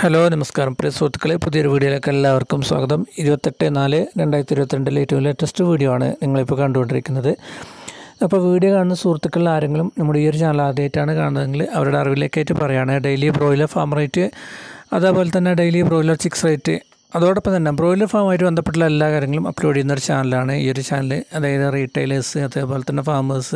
hello നമസ്കാരം പ്രിയ സുഹൃത്തുക്കളെ പുതിയൊരു വീഡിയോയിലേക്ക് എല്ലാവർക്കും സ്വാഗതം ഇരുപത്തെട്ട് നാല് രണ്ടായിരത്തി ഇരുപത്തിരണ്ടിലെ ഏറ്റവും ലേറ്റസ്റ്റ് വീഡിയോ ആണ് നിങ്ങളിപ്പോൾ കണ്ടുകൊണ്ടിരിക്കുന്നത് അപ്പോൾ വീഡിയോ കാണുന്ന സുഹൃത്തുക്കളിൽ ആരെങ്കിലും നമ്മുടെ ഈ ഒരു ചാനൽ ആദ്യമായിട്ടാണ് കാണുന്നതെങ്കിൽ അവരുടെ അറിവിലേക്കായിട്ട് പറയുകയാണ് ഡെയിലി ബ്രോയിലർ ഫാം റേറ്റ് അതേപോലെ തന്നെ ഡെയിലി ബ്രോയിലർ ചിക്സ് റേറ്റ് അതോടൊപ്പം തന്നെ ബ്രോയിലർ ഫാമുമായിട്ട് ബന്ധപ്പെട്ടുള്ള എല്ലാ കാര്യങ്ങളും അപ്ലോഡ് ചെയ്യുന്ന ഒരു ചാനലാണ് ഈ ഒരു ചാനൽ അതായത് റീറ്റെയിലേഴ്സ് അതേപോലെ തന്നെ ഫാമേഴ്സ്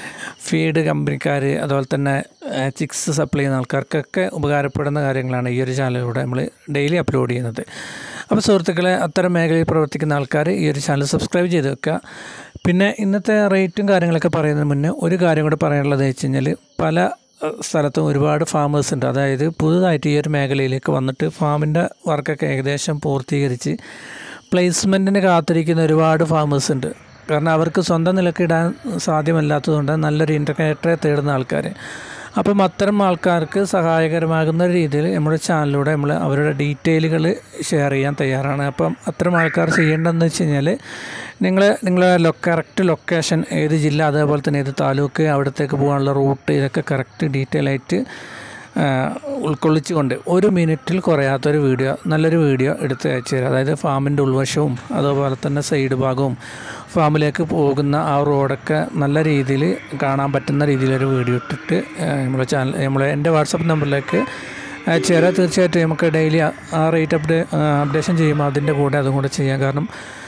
ഫീഡ് കമ്പനിക്കാർ അതുപോലെ തന്നെ ചിക്സ് സപ്ലൈ ചെയ്യുന്ന ആൾക്കാർക്കൊക്കെ ഉപകാരപ്പെടുന്ന കാര്യങ്ങളാണ് ഈ ഒരു ചാനലിലൂടെ നമ്മൾ ഡെയിലി അപ്ലോഡ് ചെയ്യുന്നത് അപ്പോൾ സുഹൃത്തുക്കളെ അത്തരം മേഖലയിൽ പ്രവർത്തിക്കുന്ന ആൾക്കാർ ഈ ഒരു ചാനൽ സബ്സ്ക്രൈബ് ചെയ്ത് വെക്കുക പിന്നെ ഇന്നത്തെ റേറ്റും കാര്യങ്ങളൊക്കെ പറയുന്നതിന് മുന്നേ ഒരു കാര്യം കൂടെ പറയാനുള്ളത് വെച്ച് കഴിഞ്ഞാൽ പല ഏഹ്, സ്ഥലത്തും ഒരുപാട് ഫാമേഴ്സ് ഉണ്ട് അതായത് പുതുതായിട്ട് ഈ ഒരു മേഖലയിലേക്ക് വന്നിട്ട് ഫാമിൻ്റെ വർക്കൊക്കെ ഏകദേശം പൂർത്തീകരിച്ച് പ്ലേസ്മെൻറ്റിന് കാത്തിരിക്കുന്ന ഒരുപാട് ഫാമേഴ്സ് ഉണ്ട് കാരണം അവർക്ക് സ്വന്തം നിലക്ക് ഇടാൻ സാധ്യമല്ലാത്തതുകൊണ്ട് നല്ലൊരു ഇൻ്റർഗ്രേറ്ററെ തേടുന്ന ആൾക്കാർ അപ്പം അത്തരം ആൾക്കാർക്ക് സഹായകരമാകുന്ന രീതിയിൽ നമ്മുടെ ചാനലിലൂടെ നമ്മൾ അവരുടെ ഡീറ്റെയിലുകൾ ഷെയർ ചെയ്യാൻ തയ്യാറാണ് അപ്പം അത്തരം ആൾക്കാർ ചെയ്യേണ്ടതെന്ന് വെച്ച് കഴിഞ്ഞാൽ നിങ്ങൾ നിങ്ങളുടെ ലൊ കറക്റ്റ് ലൊക്കേഷൻ ഏത് ജില്ല അതേപോലെ തന്നെ ഏത് താലൂക്ക് അവിടത്തേക്ക് പോകാനുള്ള റൂട്ട് ഇതൊക്കെ കറക്റ്റ് ഡീറ്റെയിൽ ആയിട്ട് ആ, ഉൾക്കൊള്ളിച്ചുകൊണ്ട് ഒരു മിനിറ്റിൽ കുറയാത്തൊരു വീഡിയോ നല്ലൊരു വീഡിയോ എടുത്ത് അയച്ചു തരാം അതായത് ഫാമിൻ്റെ ഉൾവശവും അതുപോലെ തന്നെ സൈഡ് ഭാഗവും ഫാമിലേക്ക് പോകുന്ന ആ റോഡൊക്കെ നല്ല രീതിയിൽ കാണാൻ പറ്റുന്ന രീതിയിലൊരു വീഡിയോ ഇട്ടിട്ട് ആ, നമ്മുടെ ചാനൽ നമ്മളെ എൻ്റെ വാട്സപ്പ് നമ്പറിലേക്ക് അയച്ചു തരാം തീർച്ചയായിട്ടും നമുക്ക് ഡെയിലി ആ റേറ്റ് അപ്ഡേ അപ്ഡേഷൻ ചെയ്യുമ്പോൾ അതിൻ്റെ കൂടെ അതും കൂടെ ചെയ്യാം കാരണം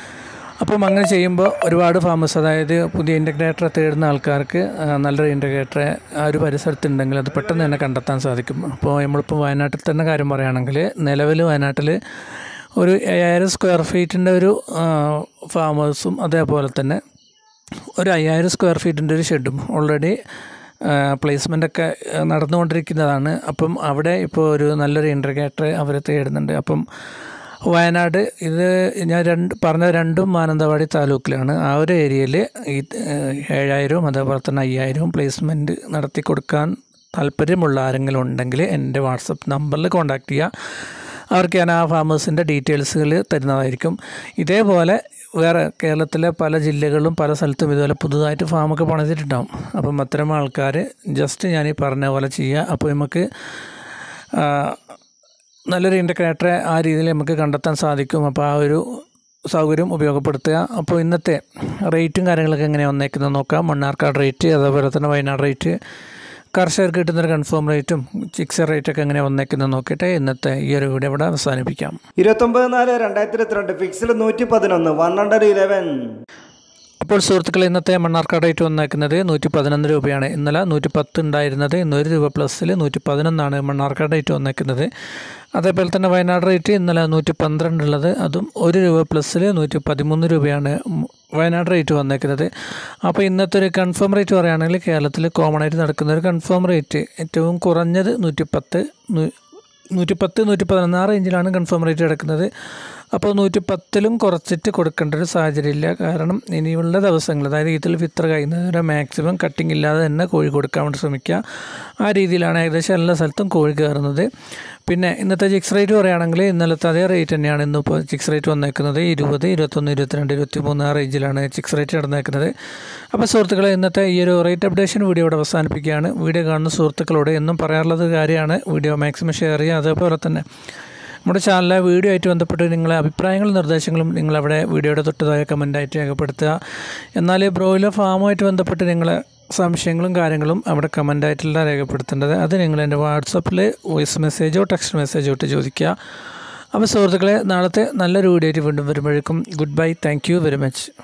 അപ്പം അങ്ങനെ ചെയ്യുമ്പോൾ ഒരുപാട് ഫാമേഴ്സ് അതായത് പുതിയ ഇൻ്റഗ്രേറ്ററെ തേടുന്ന ആൾക്കാർക്ക് ആ, നല്ലൊരു ഇൻ്റഗ്രേറ്ററെ ആ ഒരു പരിസരത്തുണ്ടെങ്കിൽ അത് പെട്ടെന്ന് തന്നെ കണ്ടെത്താൻ സാധിക്കും അപ്പോൾ നമ്മളിപ്പോൾ വയനാട്ടിൽ തന്നെ കാര്യം പറയുകയാണെങ്കിൽ നിലവിൽ വയനാട്ടിൽ ഒരു ഏഴായിരം സ്ക്വയർ ഫീറ്റിൻ്റെ ഒരു ഫാമേഴ്സും അതേപോലെ തന്നെ ഒരു അയ്യായിരം സ്ക്വയർ ഫീറ്റിൻ്റെ ഒരു ഷെഡും ഓൾറെഡി പ്ലേസ്മെൻ്റ് ഒക്കെ ആ, നടന്നുകൊണ്ടിരിക്കുന്നതാണ് അപ്പം അവിടെ ഇപ്പോൾ ഒരു നല്ലൊരു ഇൻ്റർഗ്രേറ്ററെ അവർ തേടുന്നുണ്ട് അപ്പം വയനാട് ഇത് ഞാൻ രണ്ട് പറഞ്ഞ രണ്ടും മാനന്തവാടി താലൂക്കിലാണ് ആ ഒരു ഏരിയയിൽ ഈ ഏഹ്, ഏഴായിരവും അതേപോലെ തന്നെ അയ്യായിരവും പ്ലേസ്മെൻറ്റ് നടത്തി കൊടുക്കാൻ താല്പര്യമുള്ള ആരെങ്കിലും ഉണ്ടെങ്കിൽ എൻ്റെ വാട്സപ്പ് നമ്പറിൽ കോൺടാക്റ്റ് ചെയ്യുക അവർക്ക് ഞാൻ ആ ഫാമേഴ്സിൻ്റെ ഡീറ്റെയിൽസുകൾ തരുന്നതായിരിക്കും ഇതേപോലെ വേറെ കേരളത്തിലെ പല ജില്ലകളിലും പല സ്ഥലത്തും ഇതുപോലെ പുതുതായിട്ട് ഫാമൊക്കെ പണിതിട്ടുണ്ടാവും അപ്പം അത്തരം ആൾക്കാർ ജസ്റ്റ് ഞാൻ ഈ പറഞ്ഞ പോലെ ചെയ്യുക അപ്പോൾ നമുക്ക് ആ, നല്ലൊരു ഇൻ്റർഗ്രേറ്ററെ ആ രീതിയിൽ നമുക്ക് കണ്ടെത്താൻ സാധിക്കും അപ്പോൾ ആ ഒരു സൗകര്യം ഉപയോഗപ്പെടുത്തുക അപ്പോൾ ഇന്നത്തെ റേറ്റും കാര്യങ്ങളൊക്കെ എങ്ങനെയാണ് വന്നേക്കുന്നത് നോക്കാം മണ്ണാർക്കാട് റേറ്റ് അതേപോലെ തന്നെ വയനാട് റേറ്റ് കർഷകർക്ക് കിട്ടുന്നൊരു കൺഫേം റേറ്റും ചിക്സ് റേറ്റൊക്കെ എങ്ങനെ വന്നേക്കുന്നത് നോക്കിയിട്ട് ഇന്നത്തെ ഈ ഒരു വീഡിയോ ഇവിടെ അവസാനിപ്പിക്കാം ഇരുപത്തൊമ്പത് നാല് രണ്ടായിരത്തി ഇരുപത്തിരണ്ട് ഫിക്സിൽ നൂറ്റി പതിനൊന്ന് വൺ ഹൺഡ്രഡ് ഇലവൻ അപ്പോൾ സുഹൃത്തുക്കളെ ഇന്നത്തെ മണ്ണാർക്കാട് റേറ്റ് വന്നേക്കുന്നത് നൂറ്റി പതിനൊന്ന് രൂപയാണ് ഇന്നലെ നൂറ്റി പത്ത് ഉണ്ടായിരുന്നത് ഇന്ന് ഒരു രൂപ പ്ലസ്സിൽ നൂറ്റി പതിനൊന്നാണ് മണ്ണാർക്കാട് റേറ്റ് വന്നേക്കുന്നത് അതേപോലെ തന്നെ വയനാട് റേറ്റ് ഇന്നലെ നൂറ്റി പന്ത്രണ്ട് ഉള്ളത് അതും ഒരു രൂപ പ്ലസ്സിൽ നൂറ്റി പതിമൂന്ന് രൂപയാണ് ഉം വയനാട് റേറ്റ് വന്നേക്കുന്നത് അപ്പോൾ ഇന്നത്തെ ഒരു കൺഫേം റേറ്റ് പറയുകയാണെങ്കിൽ കേരളത്തിൽ കോമൺ ആയിട്ട് നടക്കുന്ന ഒരു കൺഫേം റേറ്റ് ഏറ്റവും കുറഞ്ഞത് നൂറ്റി പത്ത് നൂറ്റി പത്ത് നൂറ്റി പതിനൊന്ന് ആ റേഞ്ചിലാണ് കൺഫേം റേറ്റ് കിടക്കുന്നത് അപ്പോൾ നൂറ്റി പത്തിലും കുറച്ചിട്ട് കൊടുക്കേണ്ട ഒരു സാഹചര്യമില്ല കാരണം ഇനിയുള്ള ദിവസങ്ങൾ അതായത് ഈദിൽ ഫിത്ര കഴിയുന്നവരെ മാക്സിമം കട്ടിങ് ഇല്ലാതെ തന്നെ കോഴി കൊടുക്കാൻ വേണ്ടി ശ്രമിക്കുക ആ രീതിയിലാണ് ഏകദേശം എല്ലാ സ്ഥലത്തും കോഴി കയറുന്നത് പിന്നെ ഇന്നത്തെ ചിക്സ് റേറ്റ് പറയുകയാണെങ്കിൽ ഇന്നലത്തെ അതേ റേറ്റ് തന്നെയാണ് ഇന്നിപ്പോൾ ചിക്സ് റേറ്റ് വന്നേക്കുന്നത് ഇരുപത് ഇരുപത്തൊന്ന് ഇരുപത്തിരണ്ട് ഇരുപത്തി മൂന്ന് ആ റേഞ്ചിലാണ് ചിക്സ് റേറ്റ് നടന്നേക്കുന്നത് അപ്പോൾ സുഹൃത്തുക്കളെ ഇന്നത്തെ ഈ ഒരു റേറ്റ് അപ്ഡേഷൻ വീഡിയോ ഇവിടെ അവസാനിപ്പിക്കുകയാണ് വീഡിയോ കാണുന്ന സുഹൃത്തുക്കളോട് എന്നും പറയാറുള്ളത് കാര്യമാണ് വീഡിയോ മാക്സിമം ഷെയർ ചെയ്യുക അതേപോലെ തന്നെ നമ്മുടെ ചാനലിലെ വീഡിയോ ആയിട്ട് ബന്ധപ്പെട്ട് നിങ്ങളെ അഭിപ്രായങ്ങളും നിർദ്ദേശങ്ങളും നിങ്ങളവിടെ വീഡിയോയുടെ തൊട്ടതായ കമൻറ്റായിട്ട് രേഖപ്പെടുത്തുക എന്നാൽ ബ്രോയിലർ ഫാമുമായിട്ട് ബന്ധപ്പെട്ട് നിങ്ങളെ സംശയങ്ങളും കാര്യങ്ങളും അവിടെ കമൻറ്റായിട്ടല്ല രേഖപ്പെടുത്തേണ്ടത് അത് നിങ്ങൾ എൻ്റെ വാട്സപ്പിൽ വോയിസ് മെസ്സേജോ ടെക്സ്റ്റ് മെസ്സേജോ ഇട്ട് ചോദിക്കുക അപ്പോൾ സുഹൃത്തുക്കളെ നാളത്തെ നല്ലൊരു വീഡിയോ ആയിട്ട് വീണ്ടും വരുമ്പോഴേക്കും goodbye thank you very much